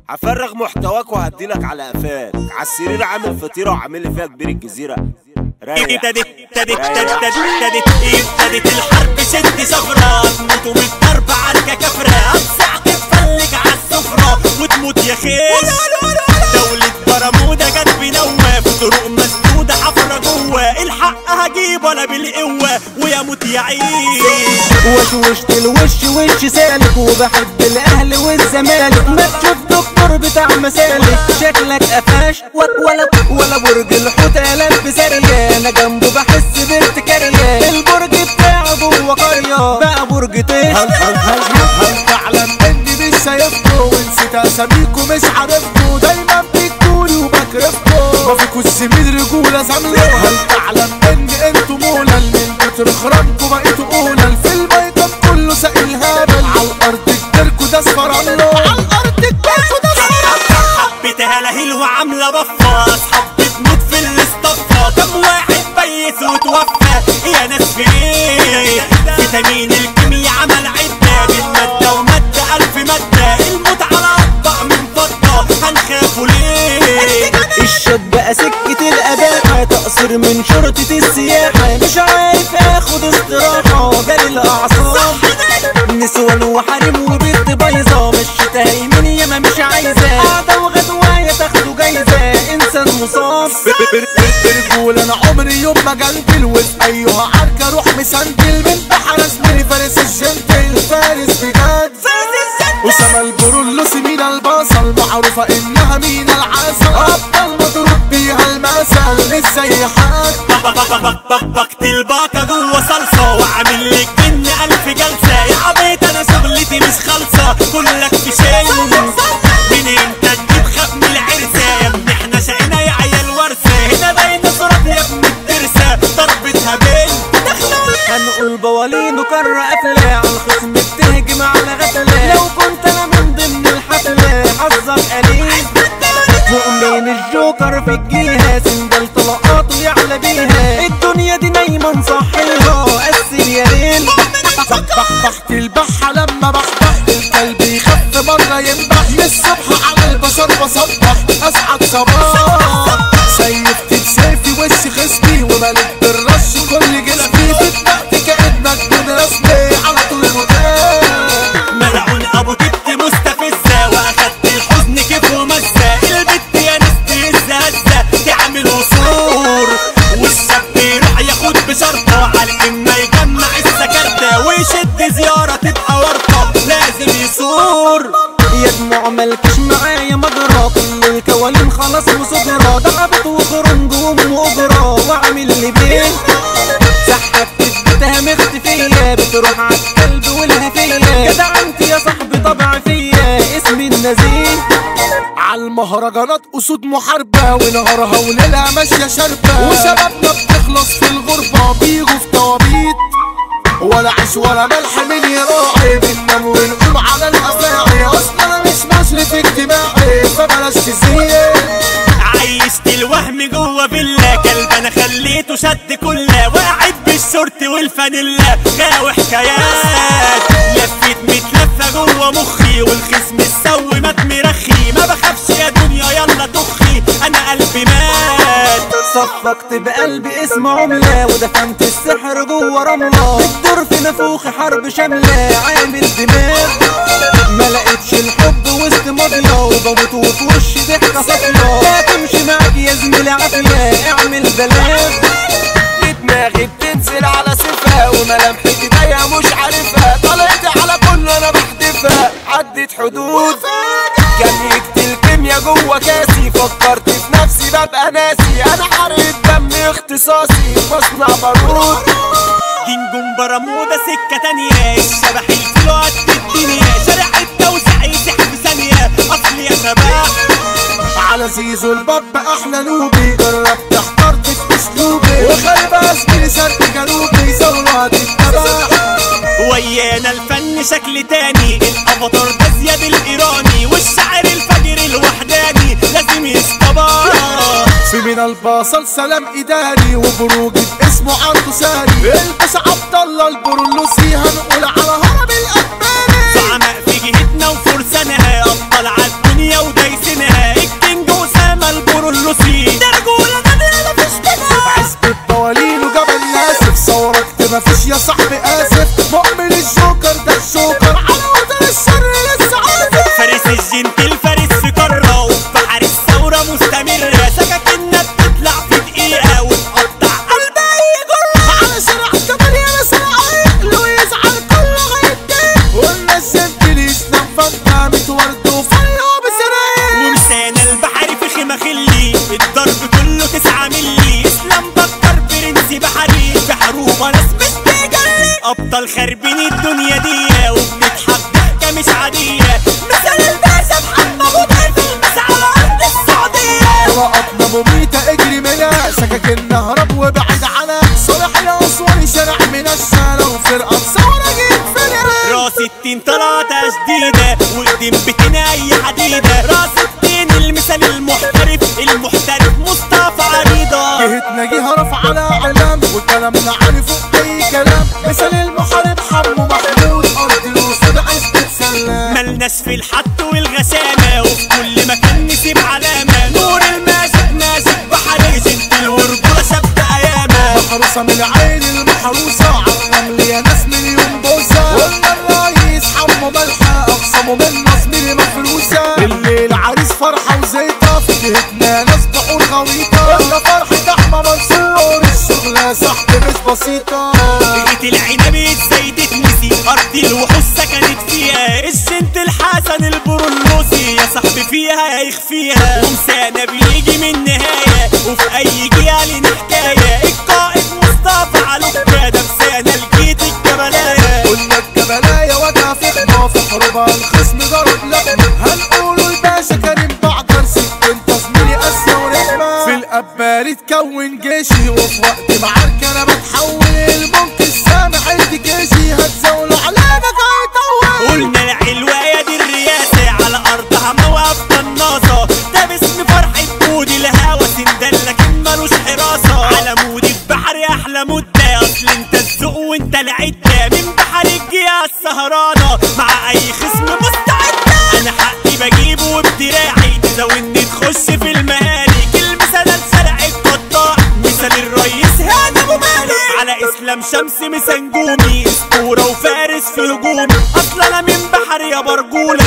هفرغ محتواك وهديلك على قفاك عالسرير عامل فطيرة وعامل لي فيها كبير الجزيرة رايق ابتدت ابتدت ابتدت ابتدت ابتدت الحرب شد شفرة تموتوا من الضرب عركة كفرة أبسع تتفلج عالسفرة وتموت يا خيش دولة برمودا جت بنواف طرق مسدودة حفرة جوا الحق هجيب ولا بالقوة ويموت يا عيش وشوشت الوش وش سالك وبحب الاهل والزمالك ما تشوف دكتور بتاع مسالك شكلك قفاش ولا ولا برج الحوت قلب بسرية انا جنبه بحس بارتكارية البرج بتاعه جوه قرية بقى برج طيش هل هل هل هل هل تعلم اني مش شايفكوا ونسيت اساميكوا مش عارفكوا دايما بتقولي وبكرفكوا ما فيكوا الزميل رجولة زملة هل تعلم ان انتوا مولى من كتر خرابكوا بقيتوا اولى في الميدان كله سائل هبل على الارض كبركوا ده اصفر الله على الارض كبركوا ده اصفر حبيتها لهيل وعاملة بفة أصحاب بتموت في الاصطفة كم واحد بيس وتوفى يا ناس في ايه فيتامين الكيميا عمل عدة بالمادة ومادة ألف مادة الموت على أطبق من فضة هنخافوا ليه الشوت بقى سكة الأباحة تقصر من شرطة السياحة مش عارف اخد استراحة جالي الأعصاب نسوان وحريم وبنت بايظة مشيتها يمين ياما مش عايزة قاعدة وغدواية تاخدوا جايزة إنسان مصاب برجول انا عمري يوم ما قلبي الوز ايها عركة روح مسندل من بحر اسمي فارس الجنتل فارس بجد أسامة البرولوس مين البصل معروفة إنها مين العسل أبطال مضروب بيها المثل مش زي حد بقتل باكا جوه صلصة وعامل لك جن ألف جلسة يا عبيط أنا شغلتي مش خالصة كلك في شيء من امتى تجيب خاف من العرسة يا ابني احنا شقينا يا عيال ورثة هنا باين صورات يا ابن الترسة ضربتها بنت هنقول بوالين وكر قفلة على الخصم بتهجم على غفلة لو كنت أنا من ضمن الحفلة حظك قليل فوق من الجوكر في الجهة سندل طلقاته يعلى بيها الدنيا دي نايمة نصحيها قسم يا ليل بحبحت البحة لما بحبح الكلب يخف مرة ينبح من الصبح على البشر بصبح أسعد صباح سيفت بسيفي وشي خصمي وملك بالرش كل جسمي فتحت كأنك من رسمي على طول مكان ملعون ابو تبت مستفزة واخدت الحزن كيف ومزة البت يا ناس تهز هزة تعمل وصور والشاب يروح ياخد بشرطة على الإما يجمع السكرتة ويشد زيارة تبقى ورطة لازم يصور يا دموع ملكش معايا مجرى كل الكوالين خلاص وصدرى ضربت وخرنج وأجرى وعامل لي بين سحبت اديتها مختفية بتروح عالكلب والهفية جدع انت يا صاحبي طبع فيا اسمي النزيه عالمهرجانات اسود محاربة ونهارها وليلها ماشية شاربة وشبابنا بتخلص في الغربة بيجوا في توابيت ولا عيش ولا ملح من يراعي بننام ونقوم على الافاعي اصلا انا مش مشرف اجتماعي فبلاش تزيد عيشت الوهم جوه فيلا كلب انا خليته شد كله وقاعد بالشورت والفانيلا غاوي حكايات لفيت متلفه جوه مخي والخصم السوي مات مرخي ما بخافش يا دنيا يلا تخي انا قلبي مات صفقت بقلبي اسم عملة ودفنت السحر جوه رملة الدور في نفوخ حرب شاملة عامل دماغ ما لقيتش الحب وسط مضية وبموت وفي وشي ضحكة صافية لا تمشي معاك يا زميلي عافية اعمل بلاغ دماغي بتنزل على سفها وملامحي ايديا مش عارفها طلعت على كل انا بحدفها عدت حدود كان يقتل كيميا جوه كاسي فكرت في نفسي ببقى ناسي انا حرقت دم اختصاصي مصنع بارود جنجون برمودا سكة تانية الشبح الفلو قد الدنيا شارع التوسع يسح في ثانية أصل يا شباب على زيزو الباب احلى نوبي جربت احترت في اسلوبي وخلي اسمي شرق جنوبي زورات التباح ويانا الفن شكل تاني الافاتار ده زياد الايراني والشعر الفجر الوحداني لازم يصطبح في من البصل سلام اداري وبروج اسمه عنده ساري البس عبد الله البرولوسي هنقول على هرم الأكباري زعماء في جهتنا وفرسانها ابطال عالدنيا وده يا صاحبي اسف مؤمن الجوكر ده الجوكر على وتر الشر لسه عازف فارس الجنتل فارس في قارة وفي بحر الثورة مستمرة سكاكيننا بتطلع في دقيقة وتقطع قلب أي جرة على شارع كمان يا ناس العين لو يزعل كله هيتضايق والناس الجنتل يسلم فانت ورد وفريق بسرعين ومسانا البحر في خيمة خلي الضرب كله تسعة ملي اسلام بكر برنسي بحري في حروبة ناس مش بيجري ابطال خاربين الدنيا دي وبنضحك ضحكة مش عادية مثال الباشا محمد ابو ضيف المس على ارض السعودية رقبنا مميتة اجري منها سكاكين نهرب وابعد عنها صالح يا اسواني شارع من الشارع وفرقة ثورة جيت فرقة راس التين طلعت جديدة وقدم بتنا اي حديدة راس التين المثال المحترف المحترف مصطفى عريضة جهتنا جهة رفع على علام وكلامنا عارف اي كلام مثل المحارب حمو محمود ارض الوسود عزبة سلام ملناش في الحط والغسامة وفي كل مكان نسيب علامة نور الماجد ماجد بحري جنتل ورجولة شبت ايامة محروسة من عين المحروسة عالرمل يا ناس مليون بوسة قلنا الرئيس حمو ملحة اقسموا من نصبي مفروسة الليل عريس فرحة وزيطة في جهتنا ناس بحور غويطة قلنا فرحة احمى منصور الشغلة صاحبي مش بسيطة بقيت العنب اتزايدت نسي ارض الوحوش سكنت فيها الجنت الحسن البرولوسي يا صاحبي فيها يخفيها ومسانا بيجي من نهاية وفي اي جهة لنا حكاية القائد مصطفى علوكة ده مسانا الجيت الجبلاية قلنا الجبلاية وجع فخمة في حروبها الخصم ضرب لحمة هنقولوا الباشا كريم بعجر ست انت زميلي قاسية ورخمة في القبال تكون جيشي وفي وقت معارك انا بتحول الممكن سامح انت جيشي هتزاولوا علامك هيطول قلنا العلواية دي الرياسة على ارضها موقف قناصة ده باسم فرحة مودي الهوا سندال لكن ملوش حراسة على مودي في بحري احلى مدة اصل انت الذوق وانت العدة من بحر الجهة السهرانة مع اي خصم مستعدة انا حقي بجيبه وبدراعي تزاولني تخش في المهالك المثال الشرع القطاع مثال الرئيس هاني ابو مالك على اسلام شمس مسنجومي اسطورة وفارس في هجومي اصل انا من بحر يا برجولة